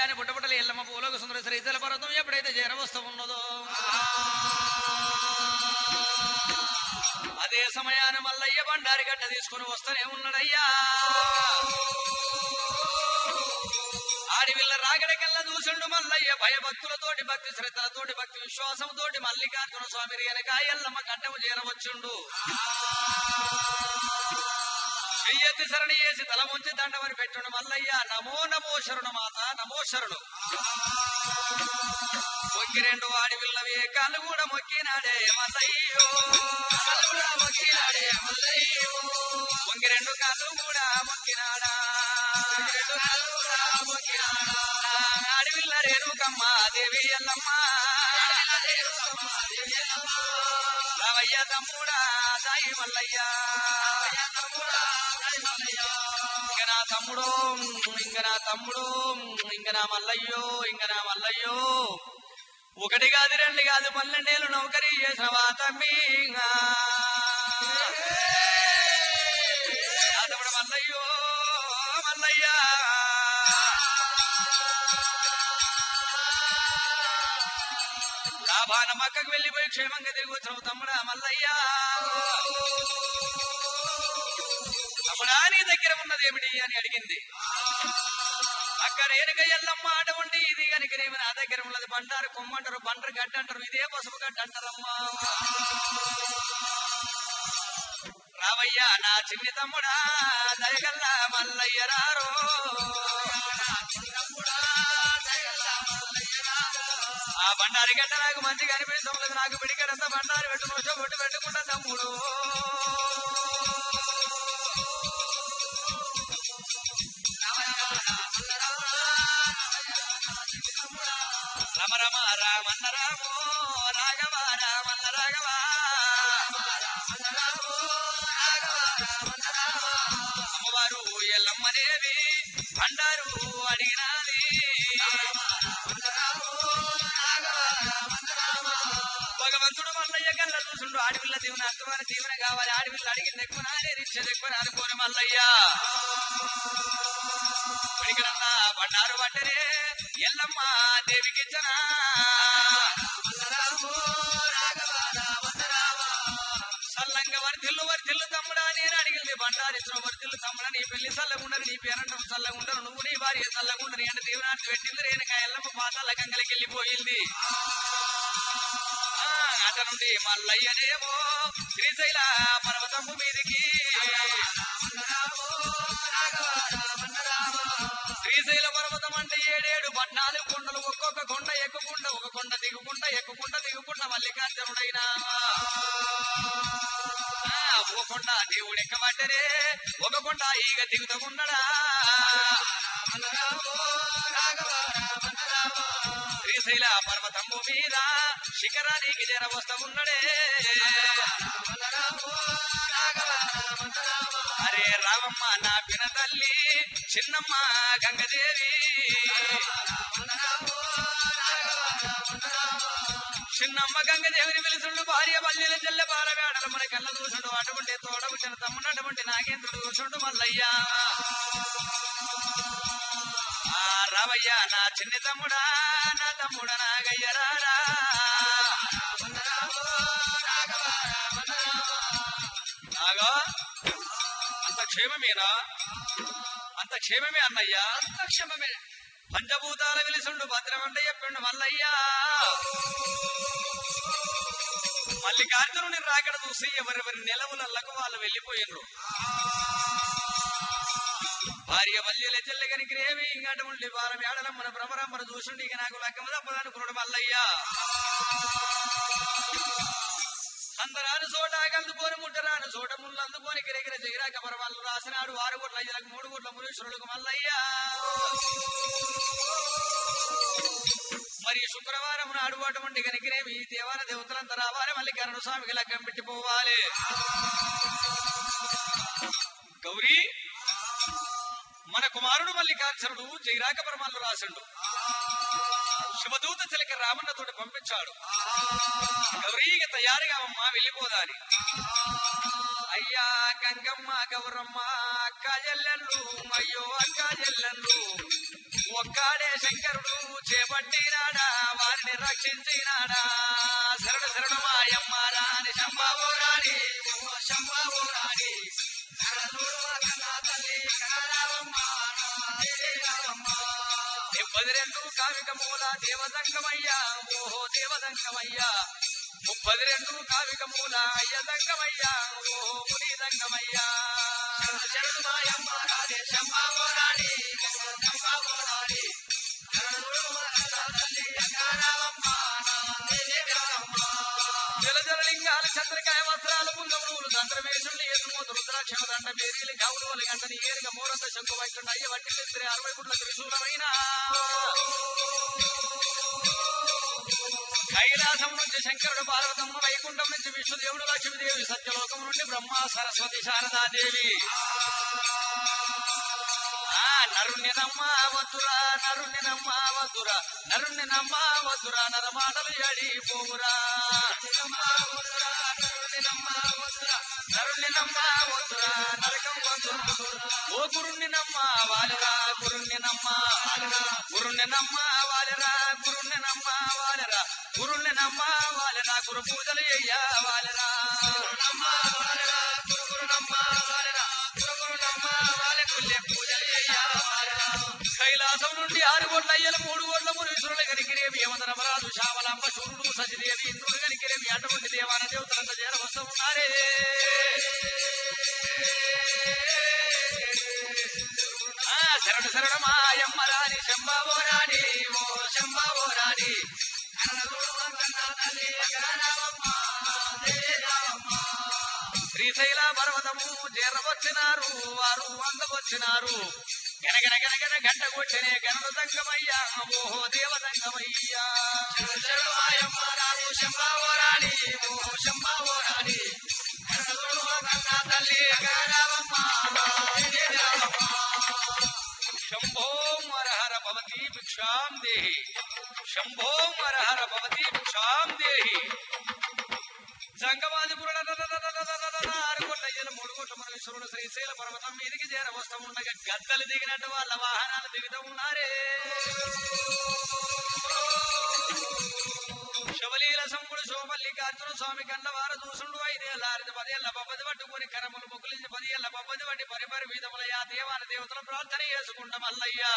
సమయాన్ని పుట్టబట్టలు ఎల్లమ్మ పూలోక సుందర శ్రీశైల పర్వతం ఎప్పుడైతే చేరవస్తూ ఉన్నదో అదే సమయాన మల్లయ్య బండారి గడ్డ తీసుకుని వస్తూనే ఉన్నాడయ్యా ఆడివిల్ల రాగడికల్లా చూసిండు మల్లయ్య భయభక్తులతోటి భక్తి శ్రద్ధలతోటి భక్తి విశ్వాసంతోటి మల్లికార్జున స్వామి వెనక ఎల్లమ్మ గడ్డము చేరవచ్చుండు చెయ్యెత్తి శరణి చేసి తల ముంచి దండమని పెట్టుడు మల్లయ్య నమో నమో శరణు మాత నమో శరణు మొక్కి రెండు వాడి పిల్లవి కాళ్ళు కూడా మొక్కినాడే మల్లయ్యో కాళ్ళు కూడా మొక్కినాడే మల్లయ్యో మొక్కి రెండు కాళ్ళు కూడా మొక్కినాడా మొక్కి రెండు కాళ్ళు కూడా మొక్కినాడా ఆడిపిల్ల రేణుకమ్మ దేవి ఎల్లమ్మ రావయ్య తమ్ముడా సాయి మల్లయ్య ఇంక నా తమ్ముడు ఇంక నా తమ్ముడు ఇంక నా మల్లయ్యో ఇంక నా మల్లయ్యో ఒకటి కాదు రెండు కాదు పన్నెండేళ్ళు నౌకరీ చేసిన వా తమ్మి నా తమ్ముడు మల్లయ్యో మల్లయ్య లాభాన మక్కకు వెళ్ళిపోయి క్షేమంగా తిరిగి వచ్చిన తమ్ముడా మల్లయ్య తమ్ముడా నీ దగ్గర ఉన్నది ఏమిటి అని అడిగింది అక్కడ ఏనుక ఎల్లమ్మ ఆట ఉండి ఇది కనుకనేమి నా దగ్గర ఉన్నది బండారు కొమ్మంటారు బండరు గడ్డ అంటారు ఇదే పసుపు గడ్డ అంటారమ్మా రావయ్యా నా చిన్ని తమ్ముడా దయగల్లా మల్లయ్య రారో ఆ బండారి గడ్డ నాకు మంచిగా అనిపిస్తుంది నాకు పిడికడంతా బండారి పెట్టు నోచో కొట్టు పెట్టుకుంటా తమ్ముడు రమ రమ రామన్న రామో రాఘవ రామన్న రాఘవ అమ్మవారు ఎల్లమ్మనేవి బండారు అడిగినాది భగవంతుడు మల్లయ్య కళ్ళ చూసుండు ఆడపిల్ల దీవెన అర్థమైన దీవెన కావాలి ఆడపిల్ల అడిగింది ఎక్కువ నానే ఇచ్చేది ఎక్కువ అనుకోని మల్లయ్య పిడికలన్నా బండారు పట్టరే ఎల్లమ్మ దేవికి ఇచ్చనా సల్లంగా వర్తిల్లు వర్తిల్లు తమ్ముడా నేను అడిగింది బండారిచ్చిన వర్తిల్లు తమ్ముడా నీ పెళ్లి చల్లగుండరు నీ పేరంటం చల్లగుండరు నువ్వు నీ భార్య చల్లగుండరు అంటే దీవనాన్ని పెట్టింది రేణుక ఎల్లమ్మ పాతాల గంగలకి వెళ్ళిపోయింది ఆ, అట నుండి మల్లయ్యనేమో శ్రీశైల పర్వతము మీదికి శ్రీశైల పర్వతం అంటే ఏడేడు పద్నాలుగు కొండలు ఒక్కొక్క కొండ ఎక్కుకుంట ఒక కొండ దిగుకుంట ఎక్కుకుంట దిగుకుంట మల్లికార్జునుడైనా ఆ, ఒక కొండ దేవుడు ఎక్కబడ్డరే ఒక కొండ ఈగ దిగుతూ ఉండడా శ్రీశైల పర్వతము మీద శిఖరానికి జర వస్తమున్నడే అరే రామమ్మ నా పిన తల్లి చిన్నమ్మ గంగదేవి చిన్నమ్మ గంగదేవిని పిలుచుండు భార్య బల్లిల చెల్లె బాలవేడల మన కళ్ళ చూసుడు అటువంటి తోడబుచ్చిన తమ్ముడు అటువంటి నాగేంద్రుడు చూసుడు మల్లయ్యా ఆ రావయ్యా నా చిన్ని తమ్ముడా నా తమ్ముడ నాగయ్యరారా నాగా అంత క్షేమమేనా అంత క్షేమమే అన్నయ్యా అంత క్షేమమే పంచభూతాల వెలిసుండు భద్రమంట చెప్పిండు మల్లయ్యా మల్లికార్జునుని రాకడ చూసి ఎవరెవరి నిలవులకు వాళ్ళు వెళ్ళిపోయినరు భార్య వల్యల చెల్లెగనికి రేవి అటువంటి వారం ఏడలం మన భ్రమరంబర చూసుండి ఇక నాకు లెక్కమ తప్పదనుకున్నాడు మల్లయ్యా అందరాను చోట అందుకొని ముట్టరాను చోట ముళ్ళు అందుకొని గిరగిర జిగిరాక పరవాళ్ళు రాసినాడు ఆరు కోట్ల ఐదులకు మూడు కోట్ల మునీశ్వరులకు మల్లయ్యా మరి శుక్రవారం నాడు అటువంటి కనికిరేవి ఈ దేవాన దేవతలంతా రావాలి మళ్ళీ కరుణ స్వామికి లగ్గం పెట్టిపోవాలి గౌరీ మన కుమారుడు మల్లికార్జునుడు జైరాక పరమాలు రాసిండు శివదూత చిలక రామన్నతోటి పంపించాడు గౌరీగా తయారుగా అమ్మా వెళ్ళిపోదాని అయ్యా గంగమ్మ గౌరమ్మ అక్క చెల్లెళ్ళు అయ్యో అక్క చెల్లెళ్ళు ఒక్కడే శంకరుడు చేపట్టినాడా వారిని రక్షించినాడా శరణు శరణు మాయమ్మ రాణి శంభావో రాణి ఓ శంభావో రాణి ముప్పది రెండు కావిక మూల దేవదంగమయ్యా ఓహో దేవదంగమయ్యా ముప్పది రెండు కావిక మూల అయ్యదంగమయ్యా ఓహో మునిదంగమయ్యా శరణు మాయమ్మ రాణి శంభావో రాణి శంభావో రాణి జలజలలింగాల చంద్రకాయ వస్త్రాలు పుంగములు దండమేశుని ఎదుమోత రుద్రాక్ష దండ మేరీలు గౌరవలు గంటని ఏరుగ మూరంత శంకు వైకుండ అయ్య వట్టి తెత్తిరి అరవై గుడ్ల త్రిశూలమైన కైలాసం నుంచి శంకరుడు పార్వతమ్మ వైకుంఠం నుంచి విష్ణుదేవుడు లక్ష్మీదేవి సత్యలోకం నుండి బ్రహ్మ సరస్వతి శారదాదేవి ఆ నరుణ్ణి నమ్మవద్దురా నరుణ్ణి నమ్మవద్దురా నరుణ్ణి నమ్మవద్దురా నరమాటలు ఎడి పోమురా నరుణ్ణి నమ్మవద్దురా నరకం వద్దురా ఓ గురుణ్ణి నమ్మవాలిరా గురుణ్ణి నమ్మవాలిరా గురుణ్ణి నమ్మవాలిరా గురుణ్ణి నమ్మవాలిరా గురుణ్ణి నమ్మవాలిరా గురు పూజలు చెయ్యవాలిరా నమ్మవాలిరా గురు నమ్మవాలిరా గురు గురు నమ్మవాలి గుళ్ళె పూజలు చెయ్యవాలిరా కైలాసం నుండి ఆరు కోట్ల అయ్యలు మూడు కోట్ల మునీశ్వరులు కనికిరేవి యమధర్మరాజు శ్యామలాంబ సూర్యుడు సచిదేవి ఇంద్రుడు కనికిరేవి అటువంటి దేవాన దేవతలంతా చేరవస్తూ ఉన్నారే ఆ శరణ శరణ మాయమ్మ రాణి శంభావో రాణి ఓ శంభావో రాణి శ్రీశైల పర్వతము చేరవచ్చినారు వారు అందవచ్చినారు గనగన గనగన గంట కొట్టనే గనడు దంగమయ్యా ఓహో దేవదంగమయ్యా మాయమ్మ రాణి శంభావో రాణి ఓ శంభావో రాణి తల్లి గణరామమ్మ శంభో మరహర భవతి భిక్షాం దేహి శంభో మరహర భవతి భిక్షాం దేహి సంగమాది ఆరుకొండ అయ్యలు మూడు కోట్ల మనుషులు శ్రీశైల పర్వతం మీదికి చేర వస్తూ ఉండగా గద్దలు దిగినట్టు వాళ్ళ వాహనాలు దిగుతూ ఉన్నారే శబలీల సంపుడు సోమల్లికార్జున స్వామి కండవార దూసుడు ఐదేళ్ళ ఆరిది పదేళ్ల పబ్బది పట్టుకుని కరములు ముకులించి పదేళ్ల పబ్బది పట్టి పరిపరి వీధములయ్యా దేవాన దేవతల ప్రార్థన చేసుకుంటా మల్లయ్యా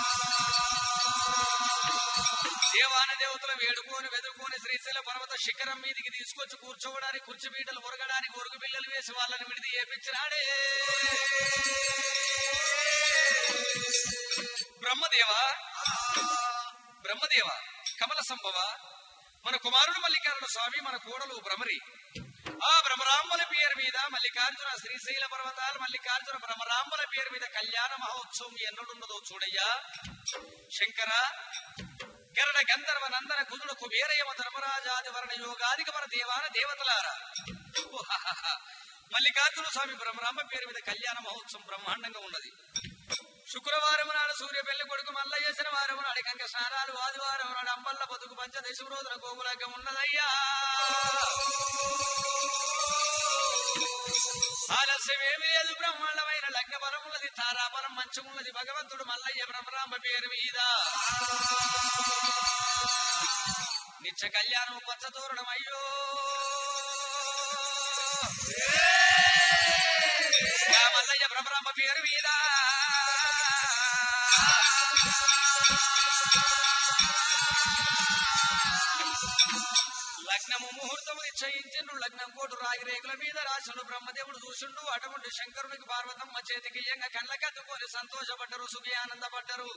దేవాన దేవతలు వేడుకొని వెదుకొని శ్రీశైల పర్వత శిఖరం మీదికి తీసుకొచ్చి కూర్చోవడానికి కుర్చీ పీటలు ఉరగడానికి ఉరుగు బిల్లలు వేసి వాళ్ళని విడిది ఏపించినాడే బ్రహ్మదేవ బ్రహ్మదేవ కమల సంభవ మన కుమారుడు మల్లికార్జున స్వామి మన కోడలు భ్రమరి ఆ భ్రమరాంబల పేరు మీద మల్లికార్జున శ్రీశైల పర్వతాలు మల్లికార్జున భ్రమరాంబల పేరు మీద కళ్యాణ మహోత్సవం ఎన్నడున్నదో చూడయ్యా శంకర గరణ గంధర్వ నందన కుదుడు కుబేరయమ ధర్మరాజాది వర్ణ యోగాదిక మన దేవాన దేవతలారా ఓహాహాహా. మల్లికార్జున స్వామి బ్రహ్మరాంబ పేరు మీద కళ్యాణ మహోత్సవం బ్రహ్మాండంగా ఉన్నది శుక్రవారం నాడు సూర్య పెళ్లి కొడుకు మల్లయ్య శనివారం నాడు కంక స్నానాలు ఆదివారం నాడు అంబల్ల బతుకు పంచదశ రోజుల గోగులగ్గం ఉన్నదయ్యా ఆలస్యమేమి లేదు బ్రహ్మాండమైన లగ్న బలం ఉన్నది తారాబలం మంచమున్నది భగవంతుడు మల్లయ్య బ్రహ్మరాంబ పేరు మీద నిత్య కళ్యాణం పచ్చతోరణం అయ్యో గా మల్లయ్య బ్రహ్మరాంబ పేరు మీద లగ్నము ముహూర్తము నిశ్చయించిండు లగ్నం కోటు రాగి రేకుల మీద రాసుడు బ్రహ్మదేవుడు చూసిండు అటువంటి శంకరునికి పార్వతమ్మ చేతికి ఇయ్యంగా కళ్ళకద్దుకొని సంతోషపడ్డరు సుఖి ఆనందపడ్డరు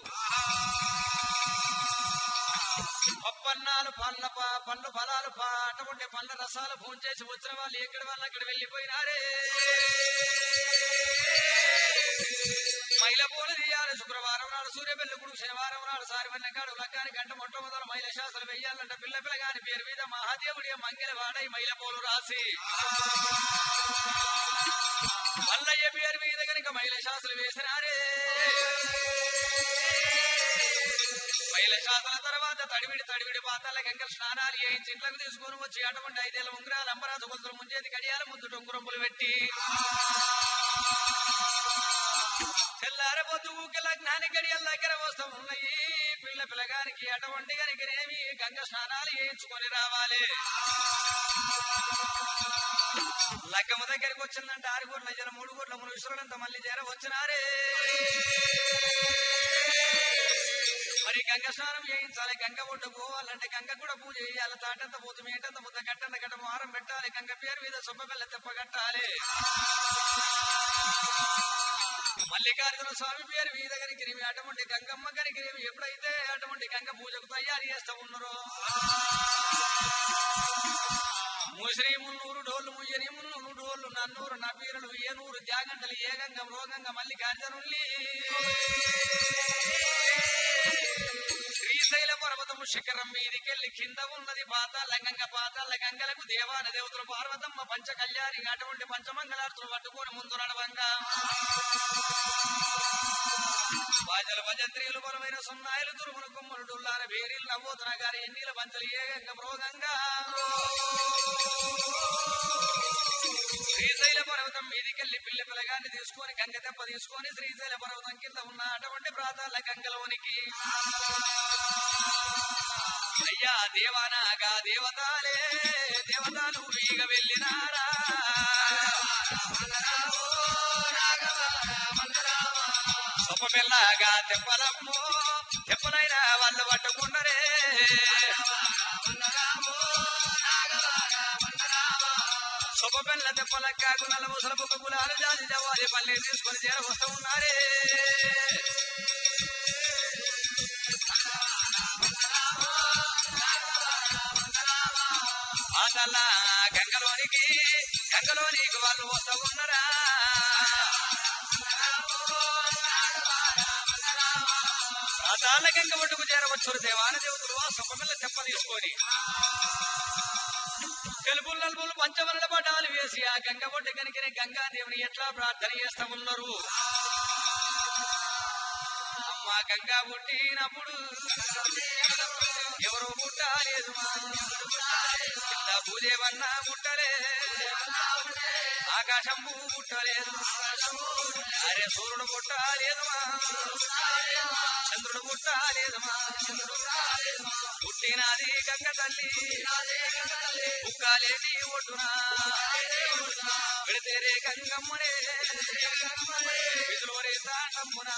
పప్పన్నాలు పండ్ల ప- పండ్లు ఫలాలు ప- అటువంటి పండ్ల రసాలు ఫోన్ చేసి వచ్చిన వాళ్ళు ఎక్కడి వాళ్ళు అక్కడ వెళ్ళిపోయినారే మైల పూలు తీయాలి శుక్రవారం నాడు సూర్యబెల్లుకుడు శనివారం నాడు సారివన్నగాడు లగ్గాని గంట మొట్టమొదలు మైల శాస్త్రం వెయ్యాలంటే పిల్ల పిల్లగాని పేరు మీద మహాదేవుడి మంగళ వాడై మైల పూలు రాసి మల్లయ్య పేరు మీద కనుక మైల శాస్త్రం వేసినారే మైల శాస్త్రం తర్వాత తడివిడి తడివిడి పాతాల గంగల స్నానాలు చేయించి ఇంట్లోకి తీసుకొని వచ్చి అటువంటి ఐదేళ్ళ ఉంగరాలు అంబరాజు కొందరు ముంచేది గడియాల ముందు టొంగురంపులు పెట్టి తెల్లార పొద్దుకి లగ్నానికి గడియల దగ్గర వస్తూ ఉన్నాయి పిల్ల పిల్లగానికి అటువంటి గనికినేమి గంగ స్నానాలు చేయించుకొని రావాలి లగ్గమ్మ దగ్గరికి వచ్చిందంటే ఆరు కోట్ల జర మూడు కోట్ల మూడు విసురులంతా మళ్ళీ జర వచ్చినారే మరి గంగ స్నానం చేయించాలి గంగ ఒడ్డు పోవాలంటే గంగ కూడా పూజ చేయాలి తాటంత పూత మేటంత ముద్ద గట్టంత గట్ట వారం పెట్టాలి గంగ పేరు మీద సొప్ప బెల్ల తెప్ప కట్టాలి మల్లికార్జున స్వామి పేరు మీద గనికి అటువంటి గంగమ్మ గనికి ఎప్పుడైతే అటువంటి గంగ పూజకు తయారు చేస్తూ ఉన్నారో ముసిరి మున్నూరు డోళ్ళు ముయ్యని మున్నూరు డోళ్ళు నన్నూరు నపీరులు ఏనూరు జాగంటలు ఏగంగ మృగంగ మల్లికార్జునుల్ని శ్రీశైల పర్వతము శిఖరం మీదికెళ్ళి కింద ఉన్నది పాతాల గంగ పాతాల గంగలకు దేవాన దేవతలు పార్వతమ్మ పంచ కళ్యాణి అటువంటి పంచమంగళార్తులు పట్టుకొని ముందు నడవంగా బాజల భజంత్రియులు బలమైన సున్నాయిలు తురుమును కుమ్ములు డుల్లార బేరీలు నవ్వుతున్న గారి ఎన్నిల పంచలు ఏగంగ మృగంగా శ్రీశైల పర్వతం మీదికెళ్ళి పిల్ల పిల్లగాన్ని తీసుకొని గంగ దెబ్బ తీసుకొని శ్రీశైల పర్వతం కింద ఉన్న అటువంటి ప్రాతాల గంగలోనికి అయ్యా దేవానాగా దేవతాలే దేవతలు ఈగ వెళ్ళినారా సొప్ప పిల్లగా తెప్పలమ్మో తెప్పలైనా వాళ్ళు పట్టుకున్నరే సొప్ప పిల్ల తెప్పల కాకు నల్ల ముసల బుక్క గులాలు జాతి జవాలి పల్లె తీసుకొని చేర వస్తూ ఉన్నారే పాతల గంగలోనికి గంగలోనికి వాళ్ళు వస్తూ ఉన్నారా పాతాల గంగ ఒడ్డుకు చేరవచ్చు దేవాన దేవతలు ఆ సొప్పమిల్ల తెప్ప తీసుకొని తెలుపు నలుపులు పంచవరణ పటాలు వేసి ఆ గంగ ఒడ్డు కనికిన గంగాదేవిని ఎట్లా ప్రార్థన చేస్తా ఉన్నారు అమ్మ గంగా పుట్టినప్పుడు ఎవరు పుట్టలేదు కింద భూదేవన్నా పుట్టలే ఆకాశం భూ పుట్టలేదు అరే సూర్యుడు పుట్టలేదుమా చంద్రుడు పుట్టలేదుమా పుట్టినది గంగ తల్లి బుక్కాలేని ఒడ్డునా విడతేరే గంగమ్మనే విదులోరే తాండమ్మునా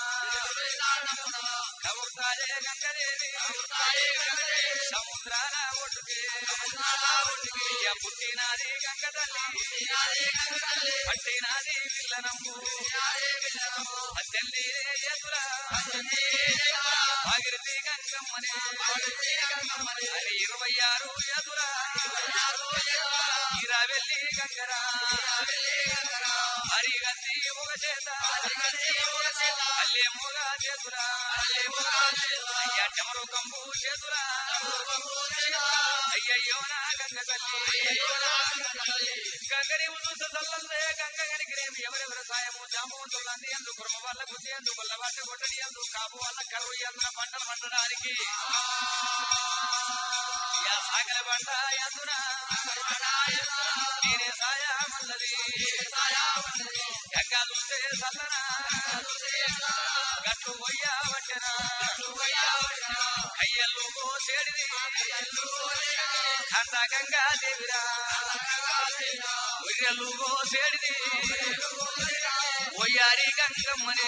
కవుతాయే గంగదేవి సముద్రాల ఒడ్డుకే ఇయ్య పుట్టినది గంగ తల్లి పట్టినది పిల్లనమ్ము అద్దెల్లి ఎదురా భాగీరథి గంగమ్మనే అది ఇరవై ఆరు ఎదురా ఇరవెల్లి గంగరా హరిగంది ఒక చేత అల్లే మొగ చేతురా అయ్యమరు కంబు చేతురా అయ్యయ్యో నా గంగ తల్లి గంగని ఉల్లుస సల్లందే గంగ గనికిరేమి ఎవరెవరి సాయము జామవంతులంది ఎందు కుర్మ వల్ల గుద్ది ఎందు కొల్ల వాట కొట్టడి ఎందు కాపు వల్ల కరువు ఎందు పంటలు పండడానికి యా సాగల పంట ఎందునా నేనే సాయా మల్లది గంగా చూస్తే సల్లనా గట్లు పోయ్యా వట్టనా కయ్యల్లు కోసేడిది అంత గంగా దేవిరా ఉయ్యల్లు కోసేడిది ఒయ్యారి గంగమ్మనే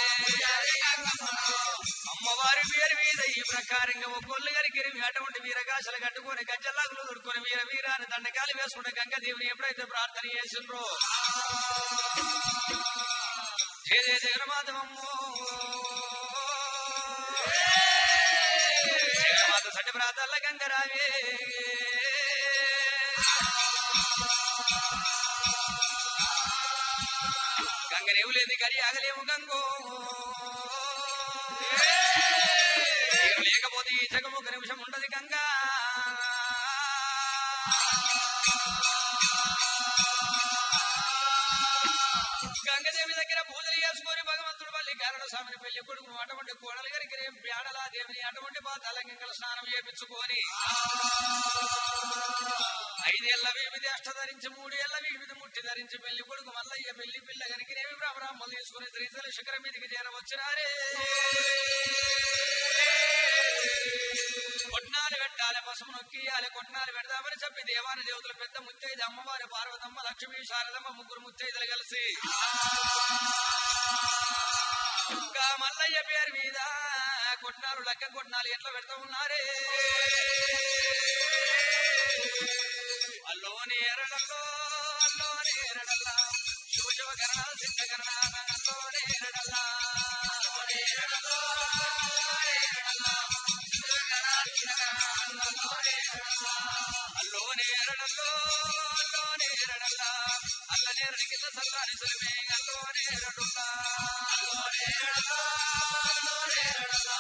అమ్మవారి పేరు మీద ఈ ప్రకారంగా ఒక్కొల్లు గారికి అటువంటి వీరగాశలు కట్టుకొని గజ్జలాగులు దొరుకుని వీర వీరాన్ని దండకాలు వేసుకుంటే గంగాదేవిని ఎప్పుడైతే ప్రార్థన చేసిండ్రో జయ జయ జగన్మాధవమ్మో జగన్మాత సటి ప్రాతల్ల గంగరావే గంగనేవు లేదు కరి ఆగలేము గంగో నీరు లేకపోతే ఈ జగము ఒక నిమిషం ఉండదు గంగా గంగదేవి దగ్గర పూజలు చేసుకొని భగవంతుడు మళ్ళీ కారణ స్వామిని పెళ్లి కొడుకును అటువంటి కోడలు గారికి రేపు బ్యాడలా దేవిని అటువంటి పాతాల గంగల స్నానం చేపించుకొని ఐదేళ్ల వివిధి అష్ట ధరించి మూడేళ్ల వివిధి ముట్టి ధరించి పెళ్లి కొడుకు మల్లయ్య పెళ్లి పిల్ల గనికినేవి బ్రాహ్మణులు తీసుకుని శ్రీశైల శిఖరం మీదికి చేరవచ్చునారే కొట్నాలు పెట్టాలి పసుపు నొక్కియాలి కొట్నాలు పెడదామని చెప్పి దేవాని దేవతలు పెద్ద ముత్తైద అమ్మవారి పార్వతమ్మ లక్ష్మీ శారదమ్మ ముగ్గురు ముత్తైదులు కలిసి ఇంకా మల్లయ్య పేరు మీద కొట్నాలు లెక్క కొట్నాలు ఎట్లా పెడతా ఉన్నారే అల్లోని ఎరడల్లో అల్లోని ఎరడల్లా శివ శివ కరణాలు సిద్ధ కరణాలు అల్లోని ఎరడల్లా అల్లోని ఎరడల్లో అల్లోని ఎరడల్లో అల్లోని ఎరడల్లా అల్లనేరడి కింద సల్లాని సులభే అల్లోని ఎరడుల్లా అల్లోని ఎరడల్లో అల్లోని ఎరడల్లా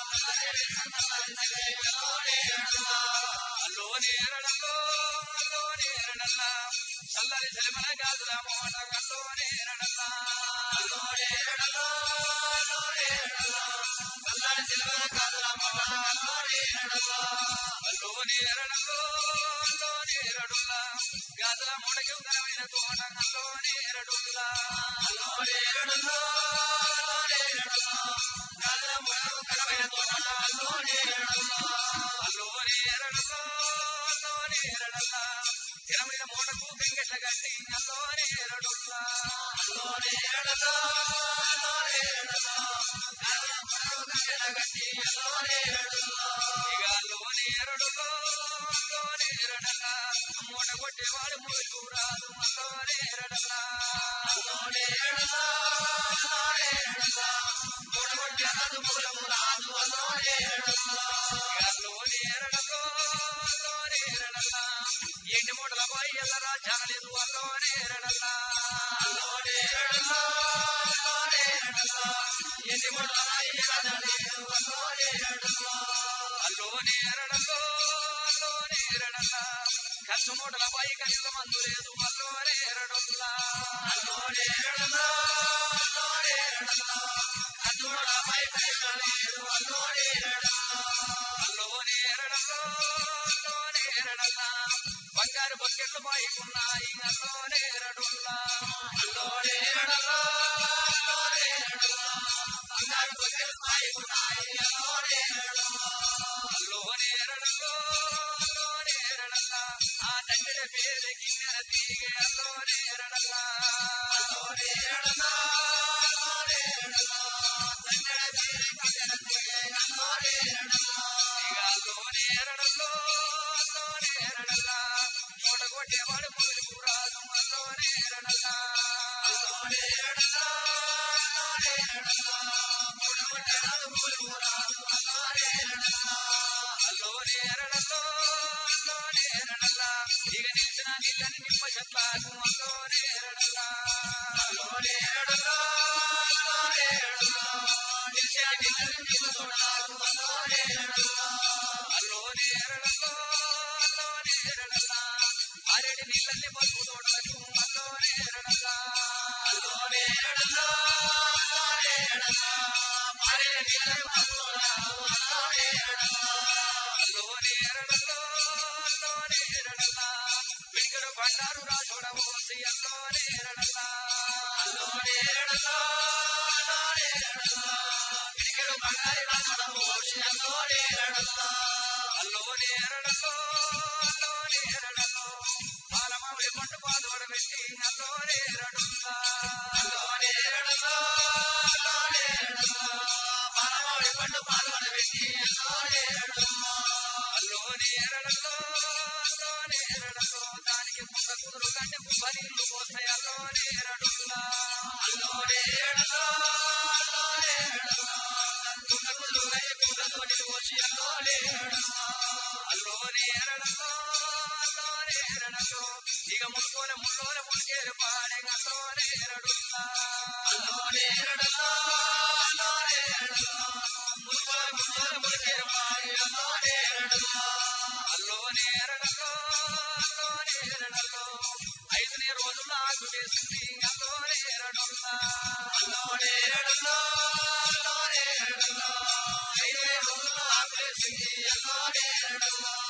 అల్లోని ఎరడల్లో అల్లోని ఎరడల్లా చల్లని సెలమల గాజుల మోట అల్లోని ఎరడల్లా అల్లోని ఎరడల్లో అల్లోని ఎరడల్లా చల్లని సెలమల గాజుల మోట అల్లోని ఎరడల్లా అల్లోని ఎరడల్లో అల్లోని ఎరడుల్లా గాజుల మోడకి ఉదరమైన తోట అల్లోని ఎరడుల్లా అల్లోని ఎరడల్లో అల్లోని ఎరడుల్లా గాజుల మోడకి ఉదరమైన తోట అల్లోని ఎరడుల్లా అల్లోని ఎరడల్లో అల్లోని ఎరడల్లా ఇరవై మూటకు వెంకట గట్టి అల్లోని ఎరడుల్లా అల్లోని ఎరడల్లో అల్లోని ఎరడల్లా గాజుల మోడకు వెంకట గట్టి అల్లోని ఎరడుల్లా ఇక అల్లోని ఎరడుల్లో అల్లోని ఎరడల్లా మూట కొట్టేవాడు మూడు రాదు అల్లోని ఎరడల్లా అల్లోని ఎరడల్లా అల్లోని ఎరడల్లా మూట కొట్టేవాడు మూలము రాదు అల్లోని ఎరడల్లా ఇక అల్లోని ఎరడల్లో అల్లోని ఎరడల్లా ఎన్ని మూటల పై ఎల్లరా జానలేదు అల్లోని ఎరడల్లా అల్లోని ఎరడల్లా అల్లోని ఎరడల్లా ఎన్ని మూటల పై ఎల్లరా జానలేదు అల్లోని ఎరడల్లా అల్లోని ఎరడల్లో అల్లోని ఎరడల్లా ఖర్చు మూటల పై కనుక మందు లేదు అల్లోని ఎరడల్లా అల్లోని ఎరడల్లా అల్లోని ఎరడల్లా ఖర్చు మూటల పై కనుక లేదు అల్లోని ఎరడల్లా అల్లోని ఎరడల్లో అల్లోని ఎరడల్లా బంగారు బకెట్లు పైకున్నాయి అల్లోని ఎరడుల్లా అల్లోని ఎరడల్లా అల్లోని ఎరడల్లా బంగారు బకెట్లు పైకున్నాయి అల్లోని ఎరడల్లా అల్లోని ఎరడల్లో అల్లోని ఎరడల్లా ఆ తండ్రి పేరు కిన్నెర తీగే అల్లోని ఎరడల్లా అల్లోని ఎరడల్లా అల్లోని ఎరడల్లా తండ్రి పేరు కిన్నెర తీగే అల్లోని ఎరడల్లా ఇక అల్లోని ఎరడల్లో అల్లోని ఎరడల్లా మూట కొట్టేవాడు మొదలు రాదు అల్లోని ఎరడల్లా అల్లోని ఎరడల్లా అల్లోని ఎరడల్లా మూట కొట్టేవాడు మొదలు రాదు అల్లోని ఎరడల్లా అల్లోని ఎరడల్లో అల్లోని ఎరడల్లా ఇక నిలిచిన నీళ్ళని నింప చెట్లాకు అల్లోని ఎరడల్లా అల్లోని ఎరడల్లా అల్లోని ఎరడల్లా నిలిచిన నీళ్ళని నింప చెట్లాకు అల్లోని ఎరడల్లా అల్లోని ఎరడల్లో అల్లోని ఎరడల్లా అరటి నీళ్ళని పసుపు తోటలకు అల్లోని ఎరడల్లా అల్లోని ఎరడల్లా అల్లోని ఎరడల్లా అరటి నీళ్ళని పసుపు తోటలకు అల్లోని ఎరడల్లా అల్లోని ఎరడల్లో అల్లోని ఎరడల్లా పిడికడు బండారు రాజోడ పోసి అల్లోని ఎరడల్లా అల్లోని ఎరడల్లా అల్లోని ఎరడల్లా పిడికడు బండారు రాజోడ పోసి అల్లోని ఎరడల్లా అల్లోని ఎరడల్లో అల్లోని ఎరడల్లో పాలమావిడి పండు పాదోడ పెట్టి అల్లోని ఎరడుల్లా అల్లోని ఎరడల్లో అల్లోని ఎరడల్లో పాలమావిడి పండు పాదోడ పెట్టి అల్లోని ఎరడుల్లా అల్లోని ఎరడల్లో అల్లోని ఎరడల్లో దానికి పుట్ట కుదురు కంటే పుబ్బరిల్లు పోతాయి అల్లోని ఎరడుల్లా అల్లోని ఎరడల్లో అల్లోని ఎరడల్లో పుట్ట కుదురు కంటే పుట్టతోటి పోసి అల్లోని ఎరడల్లో అల్లోని ఎరడల్లో అల్లోని ఎరడల్లో ఇక ముడుకోల ముళ్ళోల ముడికేరు పాడే అల్లోని ఎరడుల్లా అల్లోని ఎరడల్లో అల్లోని ఎరడల్లో ముడుకోల ముళ్ళోల ముడికేరు పాడే అల్లోని ఎరడల్లో అల్లోని ఎరడల్లో అల్లోని ఎరడల్లో ఐదుని రోజులు ఆకు చేసింది అల్లోని ఎరడుల్లా అల్లోని ఎరడల్లో అల్లోని ఎరడల్లో ఐదుని రోజులు ఆకు చేసింది అల్లోని ఎరడల్లో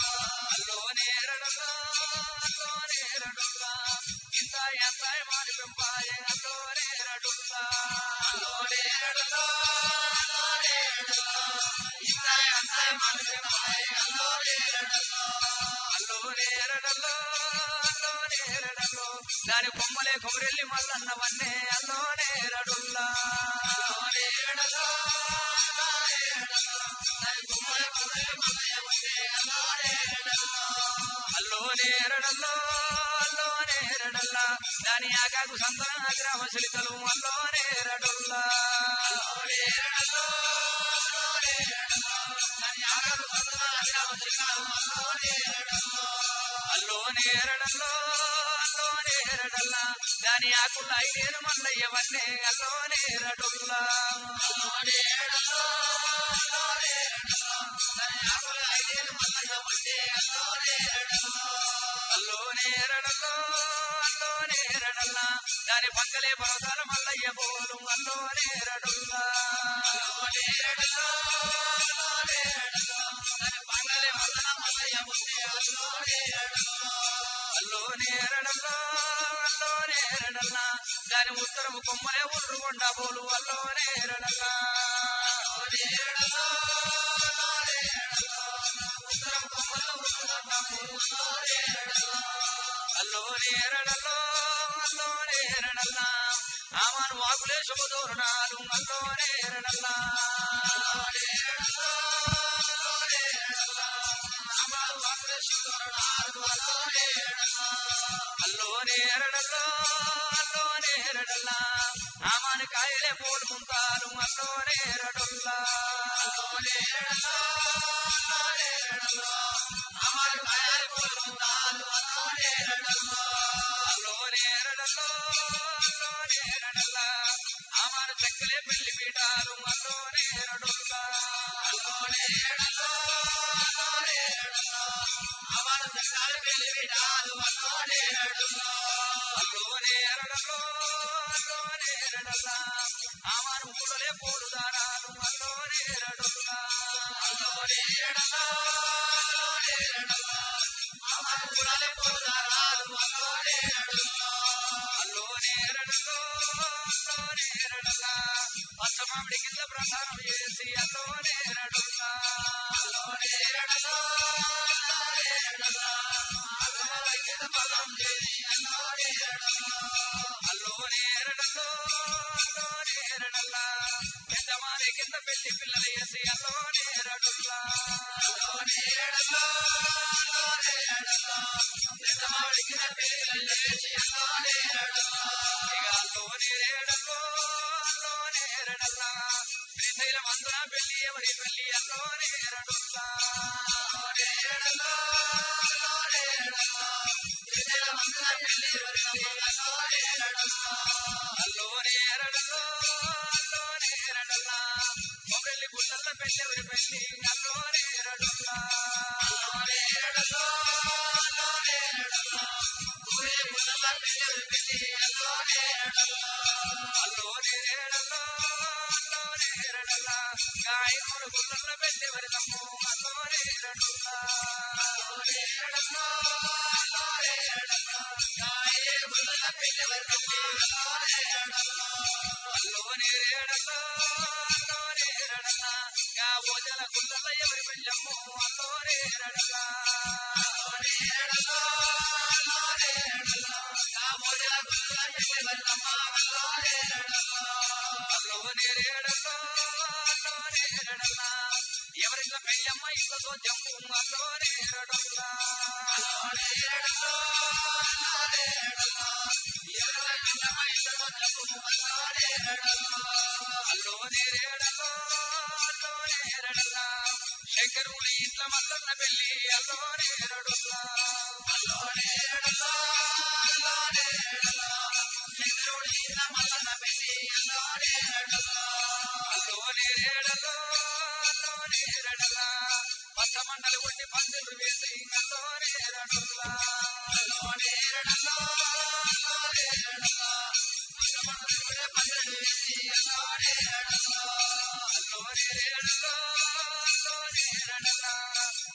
అల్లో నేరడల్లో అల్లో నేరడుల్లా ఇంత ఎంత మాడి పెంపాయే అల్లో నేరడుల్లా అల్లో నేరడుల్లో అల్లో నేరడుల్లా ఇంత ఎంత మాడి పెంపాయే అల్లో నేరడుల్లా అల్లో నేరడల్లో అల్లో నేరడల్లో దాని కొమ్మలే కొమరెల్లి మల్లన్న వన్నే అల్లో నేరడుల్లా అల్లో నేరడల్లో అల్లో నేరడల్లో దాని కొమ్మలే కొమరెల్లి మల్లన్న వన్నే అల్లో నేరడల్లో అల్లో నేరడల్లో అల్లో నేరడల్లా దాని ఆగాకు సంతన గ్రామ శిలికలు అల్లో నేరడుల్లా అల్లో నేరడల్లో అల్లో నేరడల్లో దాని ఆగాకు సంతన గ్రామ శిలికలు అల్లో నేరడల్లో అల్లో నేరడల్లో అల్లో నేరడల్లా దాని ఆకుల ఐదేను మల్లయ్య వన్నే అల్లో నేరడుల్లా అల్లో నేరడల్లో అల్లో నేరడల్లో దాని ఆకుల ఐదేను మల్లయ్య వన్నే అల్లో నేరడల్లో అల్లో నేరడల్లో అల్లో నేరడల్లా దాని పక్కలే పర్వతాల మల్లయ్య పోలు అల్లో నేరడుల్లా అల్లో నేరడల్లో అల్లో నేరడల్లో దాని పక్కలే పర్వతాల మల్లయ్య పోతే అల్లో నేరడల్లో అల్లో నేరడల్లో అల్లో నేరడల్లా దాని ఉత్తరము కొమ్మలే ఉర్రుకొండ పోలు అల్లో నేరడల్లా అల్లో నేరడల్లో అల్లో నేరడల్లో ఉత్తరము కొమ్మలే ఉర్రుకొండ పోలు అల్లో నేరడల్లో అల్లో నేరడల్లో అల్లో నేరడల్లా ఆమాను వాకులే శుభదోరణాలు అల్లో నేరడల్లా అల్లో నేరడల్లో అల్లో నేరడల్లా ఆమాను వాకులే శుభదోరణాలు అల్లో నేరడల్లా అల్లో నేరడల్లో అల్లో నేరడల్లా ఆమాను కాయలే పోలుకుంటారు అల్లో నేరడుల్లా అల్లో నేరడల్లో అల్లో నేరడల్లో ఆమాను కాయలే పోలుకుంటారు అల్లో నేరడల్లో అల్లో నేరడల్లో అల్లో నేరడల్లా ఆమాను చెక్కలే పెళ్లి పీటారు అల్లో నేరడుల్లా అల్లో నేరడల్లో అల్లో నేరడల్లో ఆమాను చెక్కలే పెళ్లి పీటారు అల్లో నేరడుల్లా అల్లో నేరడల్లో అల్లో నేరడల్లా ఆమాను ఊడలే పోడు దానాలు అల్లో నేరడుల్లా అల్లో నేరడల్లో అల్లో నేరడల్లా ఆమాను ఊడలే పోడు దానాలు అల్లో నేరడుల్లా అల్లో నేరడల్లో అల్లో నేరడల్లా పచ్చమామిడి కింద ప్రసారం చేసి అల్లో నేరడుల్లా అల్లో నేరడల్లో అల్లో నేరడల్లా పచ్చమామిడి కింద ప్రసారం చేసి అల్లో నేరడల్లా అల్లో నేరడల్లో అల్లో నేరడల్లా పెద్దమారి కింద పెళ్లి పిల్లలు వేసి అల్లో నేరడుల్లా అల్లో నేరడల్లో అల్లో నేరడల్లా పెద్దమారి కింద పెళ్లి పిల్లలు వేసి అల్లో నేరడల్లా ఇక అల్లో నేరడల్లో అల్లో నేరడల్లా శ్రీశైలం అందున పెళ్లి ఎవరి పెళ్లి అల్లో నేరడుల్లా అల్లో నేరడల్లో అల్లో నేరడల్లా శ్రీశైలం అందున పెళ్లి ఎవరి పెళ్లి అల్లో నేరడల్లా అల్లో నేరడల్లో అల్లో నేరడల్లా మొబైల్ గుళ్ళల్లో పెళ్లి ఎవరి పెళ్లి అల్లో నేరడుల్లా అల్లో నేరడల్లో అల్లో నేరడల్లా మొబైల్ గుళ్ళల్లో పెళ్లి ఎవరి పెళ్లి అల్లో నేరడల్లా అల్లో నేరడల్లో అల్లో నేరడల్లా గాయకుడు గుళ్ళల్లో పెళ్లి ఎవరి తమ్ము అల్లో నేరడుల్లా అల్లో నేరడల్లో అల్లో నేరడల్లా గాయకుడు గుళ్ళల్లో పెళ్లి ఎవరి తమ్ము అల్లో నేరడల్లా అల్లో నేరడల్లో అల్లో నేరడల్లా గా భోజన గుళ్ళల్లో ఎవరి పెళ్ళమ్ము అల్లో నేరడల్లా అల్లో నేరడల్లో అల్లో నేరడల్లా గా భోజన గుళ్ళల్లో ఎవరి తమ్మ అల్లో నేరడల్లా అల్లో నేరడల్లో అల్లో నేరడల్లా ఎవరిల్ల పెళ్ళమ్మ ఇంత సోద్యము అల్లో నేరడల్లా అల్లో నేరడల్లో అల్లో నేరడల్లా ఎవరిల్ల పెళ్ళమ్మ ఇంత సోద్యము అల్లో నేరడల్లా అల్లో నేరడల్లో అల్లో నేరడల్లా శంకరుడి ఇంట్లో మల్లన్న పెళ్ళి అల్లో నేరడుల్లా అల్లో నేరడల్లో అల్లో నేరడల్లా శంకరుడి ఇంట్లో మల్లన్న పెళ్ళి అల్లో నేరడల్లా అల్లో నేరడల్లో అల్లో నేరడల్లా పచ్చ మండలు కొట్టి పందులు వేసి అల్లో నేరడుల్లా అల్లో నేరడల్లో అల్లో నేరడల్లా పచ్చ మండలు కొట్టి పందులు వేసి అల్లో నేరడల్లా అల్లో నేరడల్లో అల్లో నేరడల్లా కాదమ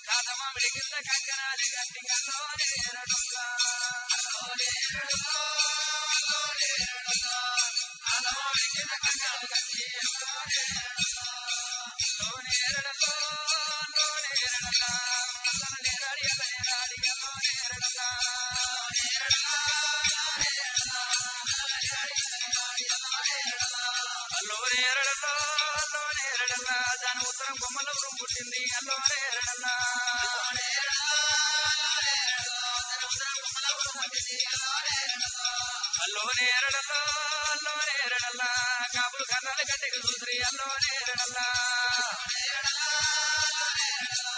మామిడి కింద కంకణాలు గట్టి అల్లోనే ఎరడుల్లా అల్లోనే ఎరడుల్లా అల్లోనే ఎరడుల్లా అల్ల మామిడి కింద కంకణాలు గట్టి అల్లోనే ఎరడుల్లా అల్లోనే ఎరడుల్లా అల్లోనే ఎరడుల్లా అల్లనే రాడి అల్లనే రాడి అల్లోనే ఎరడుల్లా అల్లోనే ఎరడుల్లా అల్లోనే ఎరడుల్లా అల్లనే రాడి అల్లనే రాడి అల్లోనే ఎరడుల్లా అల్లోనే ఎరడుల్లా అల్లోనే ఎరడుల్లా దాని ఉత్తరం బొమ్మల ఉరుము పుట్టింది అల్లోనే ఎరడుల్లా అల్లోనే ఎరడుల్లా అల్లోనే ఎరడుల్లా దాని ఉత్తరం బొమ్మల ఉరుము పుట్టింది అల్లోనే ఎరడుల్లా అల్లోనే ఎరడుల్లా అల్లోనే ఎరడుల్లా కాపులు కన్నాల గట్టెకు చూసి అల్లోనే ఎరడుల్లా అల్లోనే ఎరడుల్లా అల్లోనే ఎరడుల్లా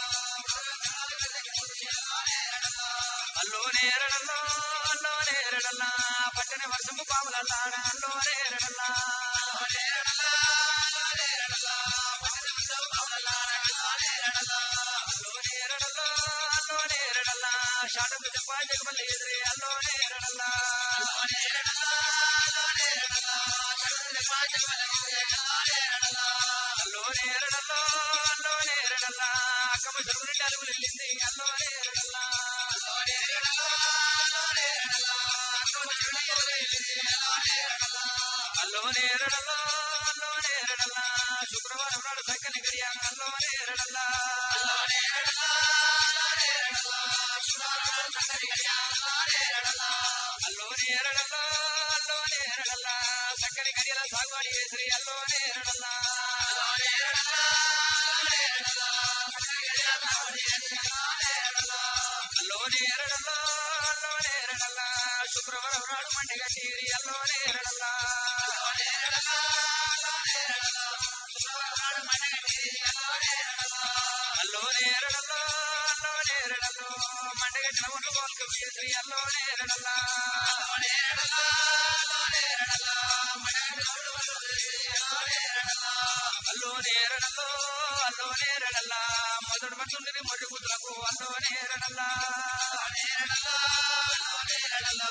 అల్లోనే ఎరడల్లా అల్లోనే ఎరడల్లా పట్టణ వర్షము పాములల్లాడ అల్లోనే ఎరడల్లా అల్లోనే ఎరడల్లా అల్లోనే ఎరడల్లా పట్టణ వర్షము పాములల్లాడ అల్లోనే ఎరడల్లా అల్లోనే ఎరడల్లా అల్లోనే ఎరడల్లా షాటకు చెప్పా జగమల్లి ఎదురే అల్లోనే ఎరడల్లా అల్లోనే ఎరడల్లా అల్లోనే ఎరడల్లా షాటకు చెప్పా జగమల్లి ఎదురే అల్లోనే ఎరడల్లా అల్లోనే ఎరడల్లా అల్లోనే ఎరడల్లా అక్కమ్మ చెరువుని అలుగులు వెళ్ళింది అల్లోనే ఎరడల్లా అల్లోనే ఎరడల్లా అల్లోనే ఎరడల్లా అక్కమ్మ చెరువుని అలుగులు వెళ్ళింది అల్లోనే ఎరడల్లా అల్లోనే ఎరడల్లా అల్లోనే ఎరడల్లా శుక్రవారం నాడు సక్కని గడియ అల్లోనే ఎరడల్లా అల్లోనే ఎరడల్లా అల్లోనే ఎరడల్లా శుక్రవారం నాడు సక్కని గడియ అల్లోనే ఎరడల్లా అల్లోనే ఎరడల్లా అల్లోనే ఎరడల్లా సక్కని గడియల సాగుబడి చేసి అల్లోనే ఎరడల్లా అల్లోనే ఎరడల్లా అల్లోనే ఎరడల్లా సక్కని గడియల సాగుబడి చేసి అల్లోనే ఎరడల్లా అల్లోనే ఎరడల్లా అల్లోనే ఎరడల్లా శుక్రవారం నాడు మండి గట్టిరి అల్లోనే ఎరడల్లా అల్లోనే ఎరడల్లా అల్లోనే ఎరడల్లా శుక్రవారం నాడు మండి గట్టిరి అల్లోనే ఎరడల్లా అల్లోనే ఎరడల్లా అల్లోనే ఎరడల్లో మండగట్టిన ఒడ్డు వాళ్ళకు చేసి అల్లోనే ఎరడల్లా అల్లోనే ఎరడల్లా అల్లోనే ఎరడల్లా మండగట్టిన ఒడ్డు వాళ్ళకు చేసి అల్లోనే ఎరడల్లా అల్లోనే ఎరడల్లో అల్లోనే ఎరడల్లా మొదటి మట్లుండి మొదటి కూతులకు అల్లోనే ఎరడల్లా అల్లోనే ఎరడల్లా అల్లోనే ఎరడల్లా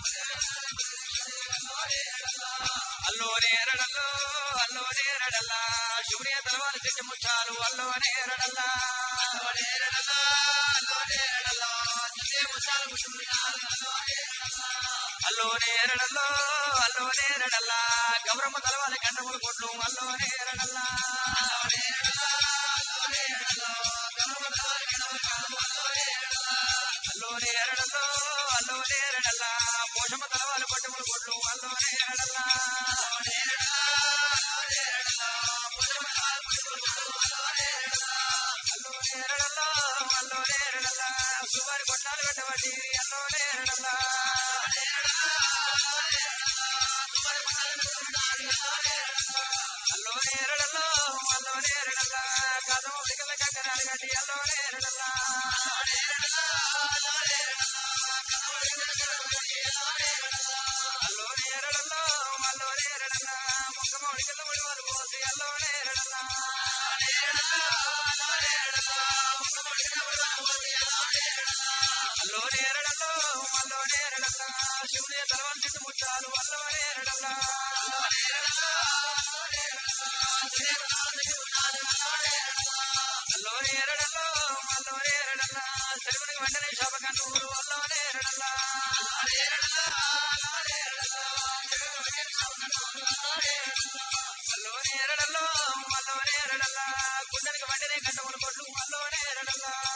అల్లోనే ఎరడల్లో అల్లోనే ఎరడల్లా శివుని తలవారి చెట్టు ముచ్చాలు అల్లోనే ఎరడల్లా అల్లోనే ఎరడల్లా అల్లోనే ఎరడల్లా చెట్టు ముచ్చాలు ముచ్చుముచ్చాలు అల్లోనే ఎరడల్లా అల్లోనే ఎరడల్లో అల్లోనే ఎరడల్లా గౌరమ్మ తలవారి గంటములు కొట్లు అల్లోనే ఎరడల్లా అల్లోనే ఎరడల్లా అల్లోనే ఎరడల్లా గౌరమ్మ తలవారి గంటములు కొట్లు అల్లోనే ఎరడల్లా అల్లోనే ఎరడల్లో అల్లోనే ఎరడల్లా పోషమ్మ తలవారి పట్టములు కొట్లు అల్లోనే ఎరడల్లా అల్లోనే ఎరడల్లా అల్లోనే ఎరడల్లా పోషమ్మ తలవారి పట్టములు కొట్లు అల్లోనే ఎరడల్లా అల్లోనే ఎరడల్లా అల్లోనే ఎరడల్లా సువారి కొట్టాలు కట్టబట్టి అల్లోనే ఎరడల్లా అల్లోనే ఎరడల్లా అల్లోనే ఎరడల్లా సువారి కొట్టాలు కట్టబట్టి అల్లోనే ఎరడల్లా అల్లోనే ఎరడల్లా అల్లోనే ఎరడల్లా కథం ఉడికల కక్కరాలు కట్టి అల్లోనే ఎరడల్లా అల్లోనే ఎరడల్లా అల్లోనే ఎరడల్లా కథం ఉడికల కక్కరాలు కట్టి అల్లోనే ఎరడల్లా అల్లోనే ఎరడల్లా అల్లోనే ఎరడల్లా ముఖమ ఉడికల ఉడివారు పోసి అల్లోనే ఎరడల్లా అల్లోనే ఎరడల్లా అల్లోనే ఎరడల్లా ముఖమ ఉడికల ఉడివారు పోసి అల్లోనే ఎరడల్లా అల్లోనే ఎరడల్లా అల్లోనే ఎరడల్లా శివుని తలవారి చుట్టూ ముచ్చాలు అల్లోనే ఎరడల్లా అల్లోనే ఎరడల్లా అల్లోనే ఎరడల్లా శివుని తలవారి చుట్టూ ముచ్చాలు అల్లోనే ఎరడల్లా అల్లోనే ఎరడల్లా అల్లోనే ఎరడల్లా శివునికి వెంటనే శాపకంటూరు అల్లోనే ఎరడల్లా అల్లోనే ఎరడల్లా అల్లోనే ఎరడల్లా శివునికి వెంటనే శాపకంటూరు అల్లోనే ఎరడల్లా అల్లోనే ఎరడల్లా అల్లోనే ఎరడల్లా కుండనికి వెంటనే కట్టములు కొట్లు అల్లోనే ఎరడల్లా